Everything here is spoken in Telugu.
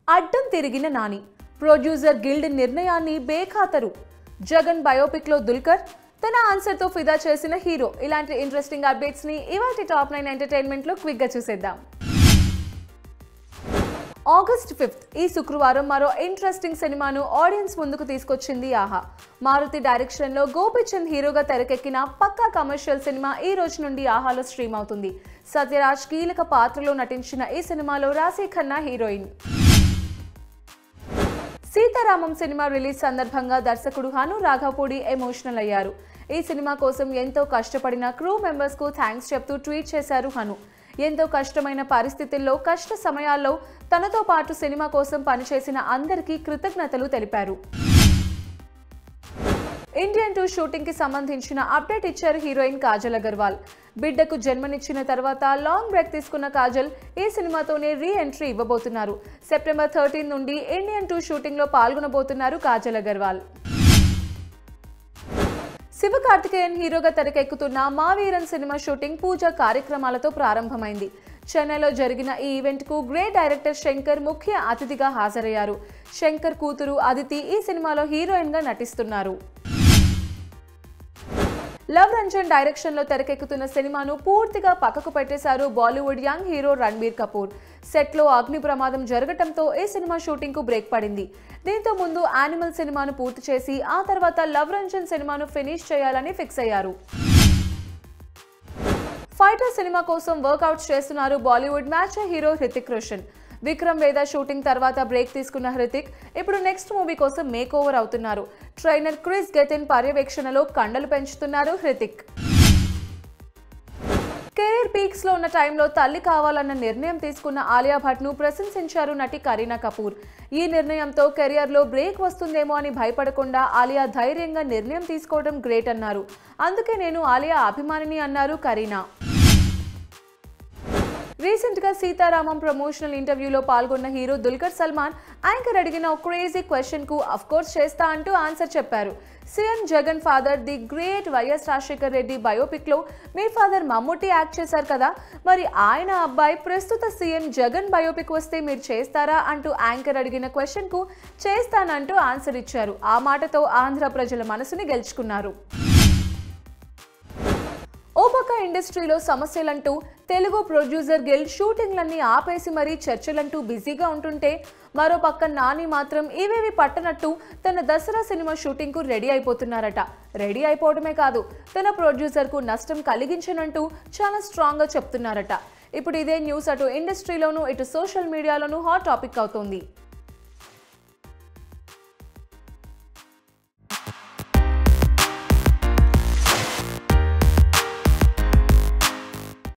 అడ్డం తిరిగిన నాని ప్రొడ్యూసర్ గిల్డ్ నిర్ణయాన్ని బేఖాతరు జగన్ బయోపిక్ లో దుల్కర్ తన ఆన్సర్ తో ఫిదా చేసిన హీరో ఇలాంటి ఇంట్రెస్టింగ్ అప్డేట్స్ ని ఇవాటి టాప్ నైన్ ఎంటర్టైన్మెంట్ లో క్విక్ గా చూసేద్దాం ఆగస్ట్ ఫిఫ్త్ ఈ శుక్రవారం మరో ఇంట్రెస్టింగ్ సినిమాను ఆడియన్స్ ముందుకు తీసుకొచ్చింది ఆహా మారుతి డైరెక్షన్ లో గోపిచంద్ హీరోగా తెరకెక్కిన పక్కా కమర్షియల్ సినిమా ఈ రోజు నుండి ఆహాలో స్ట్రీమ్ అవుతుంది సత్యరాజ్ కీలక పాత్రలో నటించిన ఈ సినిమాలో Raashi Khanna heroine Sitaramam cinema release సందర్భంగా దర్శకుడు హను రాఘవపూడి ఎమోషనల్ అయ్యారు ఈ సినిమా కోసం ఎంతో కష్టపడిన క్రూ మెంబర్స్ కు థ్యాంక్స్ చెప్తూ ట్వీట్ చేశారు హను ఎంతో కష్టమైన పరిస్థితుల్లో కష్ట సమయాల్లో తనతో పాటు సినిమా కోసం పనిచేసిన అందరికీ కృతజ్ఞతలు తెలిపారు ఇండియన్ టూ షూటింగ్ కి సంబంధించిన అప్డేట్ ఇచ్చారు హీరోయిన్ కాజల్ అగర్వాల్ బిడ్డకు జన్మనిచ్చిన తర్వాత లాంగ్ బ్రేక్ తీసుకున్న కాజల్ ఈ సినిమాతోనే రీ ఎంట్రీ ఇవ్వబోతున్నారు సెప్టెంబర్ థర్టీన్ నుండి ఇండియన్ టూ షూటింగ్ లో పాల్గొనబోతున్నారు కాజల్ అగర్వాల్ శివకార్తికేయన్ హీరోగా తెరకెక్కుతున్న మా వీరన్ సినిమా షూటింగ్ పూజ కార్యక్రమాలతో ప్రారంభమైంది చెన్నైలో జరిగిన ఈ ఈవెంట్ కు గ్రేట్ డైరెక్టర్ శంకర్ ముఖ్య అతిథిగా హాజరయ్యారు శంకర్ కూతురు అదితి ఈ సినిమాలో హీరోయిన్ గా నటిస్తున్నారు లవ్ రంజన్ డైరెక్షన్ లో తెరకెక్కుతున్న సినిమాను పూర్తిగా పక్కకు పెట్టేశారు Bollywood young hero Ranbir Kapoor set లో అగ్ని ప్రమాదం జరగటంతో ఈ సినిమా షూటింగ్ కు బ్రేక్ పడింది దీంతో ముందు యానిమల్ సినిమాను పూర్తి చేసి ఆ తర్వాత లవ్ రంజన్ సినిమాను ఫినిష్ చేయాలని ఫిక్స్ అయ్యారు ఫైటర్ సినిమా కోసం వర్కౌట్స్ చేస్తున్నారు Bollywood match hero Hrithik Roshan Vikram Vedha shooting తర్వాత బ్రేక్ తీసుకున్న హృతిక్ ఇప్పుడు నెక్స్ట్ మూవీ కోసం మేక్ ఓవర్ అవుతున్నారు ట్రైనర్ క్రిస్ గెతిన్ పర్యవేక్షణలో కండలు పెంచుతున్నారు హృతిక్ కెరీర్ పీక్స్ లో ఉన్న టైంలో తల్లి కావాలన్న నిర్ణయం తీసుకున్న ఆలియా భట్ ను ప్రశంసించారు నటి కరీనా కపూర్ ఈ నిర్ణయంతో కెరియర్ లో బ్రేక్ వస్తుందేమో అని భయపడకుండా ఆలియా ధైర్యంగా నిర్ణయం తీసుకోవడం గ్రేట్ అన్నారు అందుకే నేను ఆలియా అభిమానిని అన్నారు కరీనా రీసెంట్ గా సీతారామం ప్రమోషనల్ ఇంటర్వ్యూలో పాల్గొన్న హీరో దుల్కర్ సల్మాన్ యాంకర్ అడిగిన ఒక క్రేజీ క్వశ్చన్ కు అఫ్ కోర్స్ చేస్తా అంటూ ఆన్సర్ చెప్పారు CM Jagan father the great YS Rajasekhar Reddy biopic లో మీ ఫాదర్ మమ్ముట్టి యాక్ట్ చేశారు కదా మరి ఆయన అబ్బాయి ప్రస్తుత సీఎం జగన్ బయోపిక్ వస్తే మీరు చేస్తారా అంటూ యాంకర్ అడిగిన క్వశ్చన్ కు చేస్తానంటూ ఆన్సర్ ఇచ్చారు ఆ మాటతో ఆంధ్ర ప్రజల మనసుని గెలుచుకున్నారు ఓ పక్క ఇండస్ట్రీలో సమస్యలంటూ తెలుగు ప్రొడ్యూసర్ గిల్డ్ షూటింగ్లన్నీ ఆపేసి మరీ చర్చలంటూ బిజీగా ఉంటుంటే మరో పక్క నాని మాత్రం ఇవేవి పట్టనట్టు తన దసరా సినిమా షూటింగ్కు రెడీ అయిపోతున్నారట రెడీ అయిపోవడమే కాదు తన ప్రొడ్యూసర్కు నష్టం కలిగించనంటూ చాలా స్ట్రాంగ్గా చెప్తున్నారట ఇప్పుడు ఇదే న్యూస్ అటు ఇండస్ట్రీలోనూ ఇటు సోషల్ మీడియాలోనూ హాట్ టాపిక్ అవుతోంది